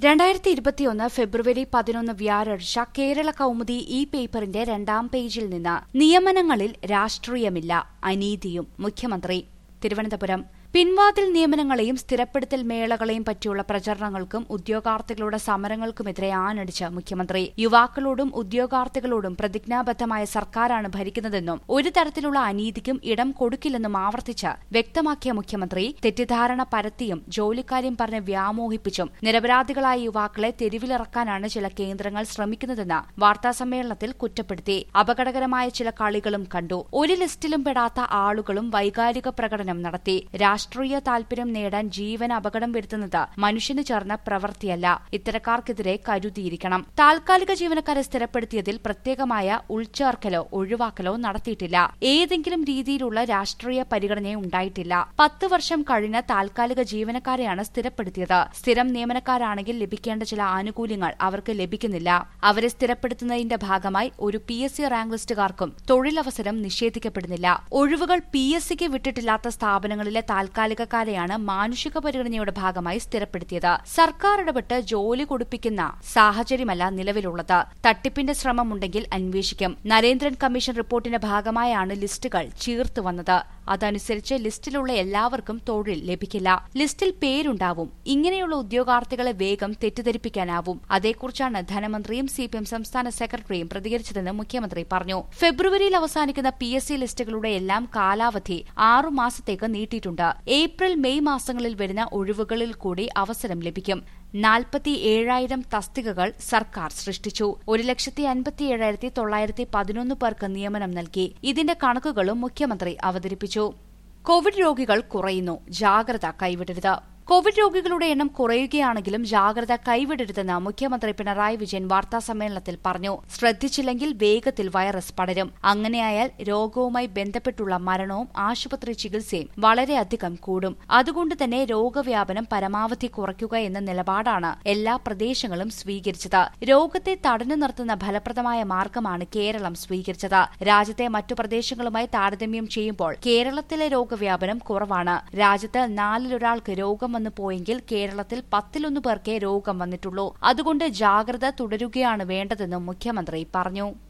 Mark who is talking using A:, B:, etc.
A: രണ്ടായിരത്തി ഇരുപത്തിയൊന്ന് ഫെബ്രുവരി പതിനൊന്ന് വ്യാഴാഴ്ച കേരള കൗമുദി ഈ പേപ്പറിന്റെ രണ്ടാം പേജിൽ നിന്ന് നിയമനങ്ങളിൽ രാഷ്ട്രീയമില്ല അനീതിയും മുഖ്യമന്ത്രി തിരുവനന്തപുരം പിൻവാതിൽ നിയമനങ്ങളെയും സ്ഥിരപ്പെടുത്തൽ മേളകളെയും പറ്റിയുള്ള പ്രചരണങ്ങൾക്കും ഉദ്യോഗാർത്ഥികളുടെ സമരങ്ങൾക്കുമെതിരെ ആഞ്ഞടിച്ച് മുഖ്യമന്ത്രി യുവാക്കളോടും ഉദ്യോഗാർത്ഥികളോടും പ്രതിജ്ഞാബദ്ധമായ സർക്കാരാണ് ഭരിക്കുന്നതെന്നും ഒരു തരത്തിലുള്ള അനീതിക്കും ഇടം കൊടുക്കില്ലെന്നും ആവർത്തിച്ച് വ്യക്തമാക്കിയ മുഖ്യമന്ത്രി തെറ്റിദ്ധാരണ പരത്തിയും ജോലിക്കാര്യം പറഞ്ഞ് വ്യാമോഹിപ്പിച്ചും നിരപരാധികളായ യുവാക്കളെ തെരുവിലിറക്കാനാണ് ചില കേന്ദ്രങ്ങൾ ശ്രമിക്കുന്നതെന്ന് വാർത്താസമ്മേളനത്തിൽ കുറ്റപ്പെടുത്തി അപകടകരമായ ചില കളികളും കണ്ടു ഒരു ലിസ്റ്റിലും പെടാത്ത ആളുകളും വൈകാരിക പ്രകടനം നടത്തി രാഷ്ട്രീയ താൽപര്യം നേടാൻ ജീവൻ അപകടം വരുത്തുന്നത് മനുഷ്യന് ചേർന്ന പ്രവൃത്തിയല്ല ഇത്തരക്കാർക്കെതിരെ കരുതിയിരിക്കണം താൽക്കാലിക ജീവനക്കാരെ സ്ഥിരപ്പെടുത്തിയതിൽ പ്രത്യേകമായ ഉൾച്ചേർക്കലോ ഒഴിവാക്കലോ നടത്തിയിട്ടില്ല ഏതെങ്കിലും രീതിയിലുള്ള രാഷ്ട്രീയ പരിഗണനയും ഉണ്ടായിട്ടില്ല പത്ത് വർഷം കഴിഞ്ഞ താൽക്കാലിക ജീവനക്കാരെയാണ് സ്ഥിരപ്പെടുത്തിയത് സ്ഥിരം നിയമനക്കാരാണെങ്കിൽ ലഭിക്കേണ്ട ചില ആനുകൂല്യങ്ങൾ അവർക്ക് ലഭിക്കുന്നില്ല അവരെ സ്ഥിരപ്പെടുത്തുന്നതിന്റെ ഭാഗമായി ഒരു പി എസ് സി റാങ്ക് ലിസ്റ്റുകാർക്കും തൊഴിലവസരം നിഷേധിക്കപ്പെടുന്നില്ല ഒഴിവുകൾ പി എസ് സിക്ക് വിട്ടിട്ടില്ലാത്ത സ്ഥാപനങ്ങളിലെ താൽക്കാലികക്കാരെയാണ് മാനുഷിക പരിഗണനയുടെ ഭാഗമായി സ്ഥിരപ്പെടുത്തിയത് സർക്കാർ ഇടപെട്ട് ജോലി കൊടുപ്പിക്കുന്ന സാഹചര്യമല്ല നിലവിലുള്ളത് തട്ടിപ്പിന്റെ ശ്രമമുണ്ടെങ്കിൽ അന്വേഷിക്കും നരേന്ദ്രൻ കമ്മീഷൻ റിപ്പോർട്ടിന്റെ ഭാഗമായാണ് ലിസ്റ്റുകൾ ചീർത്തു വന്നത് അതനുസരിച്ച് ലിസ്റ്റിലുള്ള എല്ലാവർക്കും തൊഴിൽ ലഭിക്കില്ല ലിസ്റ്റിൽ പേരുണ്ടാവും ഇങ്ങനെയുള്ള ഉദ്യോഗാർത്ഥികളെ വേഗം തെറ്റിദ്ധരിപ്പിക്കാനാവും അതേക്കുറിച്ചാണ് ധനമന്ത്രിയും സി പി എം സംസ്ഥാന സെക്രട്ടറിയും പ്രതികരിച്ചതെന്ന് മുഖ്യമന്ത്രി പറഞ്ഞു ഫെബ്രുവരിയിൽ അവസാനിക്കുന്ന പി എസ് സി ലിസ്റ്റുകളുടെ എല്ലാം കാലാവധി ആറു മാസത്തേക്ക് നീട്ടിയിട്ടുണ്ട് ഏപ്രിൽ മെയ് മാസങ്ങളിൽ വരുന്ന ഒഴിവുകളിൽ കൂടി അവസരം ലഭിക്കും നാൽപ്പത്തി ഏഴായിരം തസ്തികകൾ സർക്കാർ സൃഷ്ടിച്ചു ഒരു ലക്ഷത്തി അൻപത്തി ഏഴായിരത്തി തൊള്ളായിരത്തി പതിനൊന്ന് പേർക്ക് നിയമനം നൽകി ഇതിന്റെ കണക്കുകളും മുഖ്യമന്ത്രി അവതരിപ്പിച്ചു കോവിഡ് രോഗികൾ കുറയുന്നു ജാഗ്രത കൈവിടരുത് കോവിഡ് രോഗികളുടെ എണ്ണം കുറയുകയാണെങ്കിലും ജാഗ്രത കൈവിടരുതെന്ന് മുഖ്യമന്ത്രി പിണറായി വിജയൻ വാർത്താസമ്മേളനത്തിൽ പറഞ്ഞു ശ്രദ്ധിച്ചില്ലെങ്കിൽ വേഗത്തിൽ വൈറസ് പടരും അങ്ങനെയായാൽ രോഗവുമായി ബന്ധപ്പെട്ടുള്ള മരണവും ആശുപത്രി ചികിത്സയും വളരെയധികം കൂടും അതുകൊണ്ട് തന്നെ രോഗവ്യാപനം പരമാവധി കുറയ്ക്കുക എന്ന നിലപാടാണ് എല്ലാ പ്രദേശങ്ങളും സ്വീകരിച്ചത് രോഗത്തെ തടഞ്ഞു നിർത്തുന്ന ഫലപ്രദമായ മാർഗമാണ് കേരളം സ്വീകരിച്ചത് രാജ്യത്തെ മറ്റു പ്രദേശങ്ങളുമായി താരതമ്യം ചെയ്യുമ്പോൾ കേരളത്തിലെ രോഗവ്യാപനം കുറവാണ് രാജ്യത്ത് നാലിലൊരാൾക്ക് രോഗം വന്നു പോയെങ്കിൽ കേരളത്തിൽ പത്തിലൊന്നു പേർക്കേ രോഗം വന്നിട്ടുള്ളൂ അതുകൊണ്ട് ജാഗ്രത തുടരുകയാണ് വേണ്ടതെന്നും മുഖ്യമന്ത്രി പറഞ്ഞു